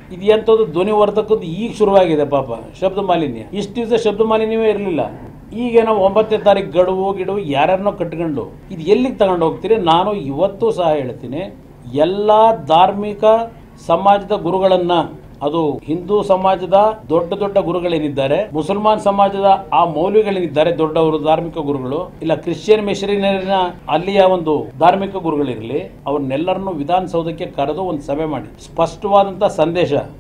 ಇದು ಎಂಥದ್ದು ಧ್ವನಿವರ್ಧಕದ್ದು ಈಗ ಶುರುವಾಗಿದೆ ಪಾಪ ಶಬ್ದ ಮಾಲಿನ್ಯ ಇಷ್ಟು ದಿವಸ ಶಬ್ದ ಮಾಲಿನ್ಯವೇ ಇರಲಿಲ್ಲ ಈಗೇನೋ ಒಂಬತ್ತನೇ ತಾರೀಕು ಗಡುವು ಗಿಡುವು ಯಾರನ್ನೋ ಕಟ್ಕೊಂಡು ಇದು ಎಲ್ಲಿಗೆ ತಗೊಂಡು ಹೋಗ್ತೀರಿ ನಾನು ಇವತ್ತು ಸಹ ಹೇಳ್ತೀನಿ ಎಲ್ಲ ಧಾರ್ಮಿಕ ಸಮಾಜದ ಗುರುಗಳನ್ನ ಅದು ಹಿಂದೂ ಸಮಾಜದ ದೊಡ್ಡ ದೊಡ್ಡ ಗುರುಗಳೇನಿದ್ದಾರೆ ಮುಸಲ್ಮಾನ್ ಸಮಾಜದ ಆ ಮೌಲ್ಯಗಳೇನಿದ್ದಾರೆ ದೊಡ್ಡವರು ಧಾರ್ಮಿಕ ಗುರುಗಳು ಇಲ್ಲ ಕ್ರಿಶ್ಚಿಯನ್ ಮಿಷನರಿನ ಅಲ್ಲಿಯ ಒಂದು ಧಾರ್ಮಿಕ ಗುರುಗಳಿರಲಿ ಅವ್ರನ್ನೆಲ್ಲರನ್ನು ವಿಧಾನಸೌಧಕ್ಕೆ ಕರೆದು ಒಂದು ಸಭೆ ಮಾಡಿ ಸ್ಪಷ್ಟವಾದಂತ ಸಂದೇಶ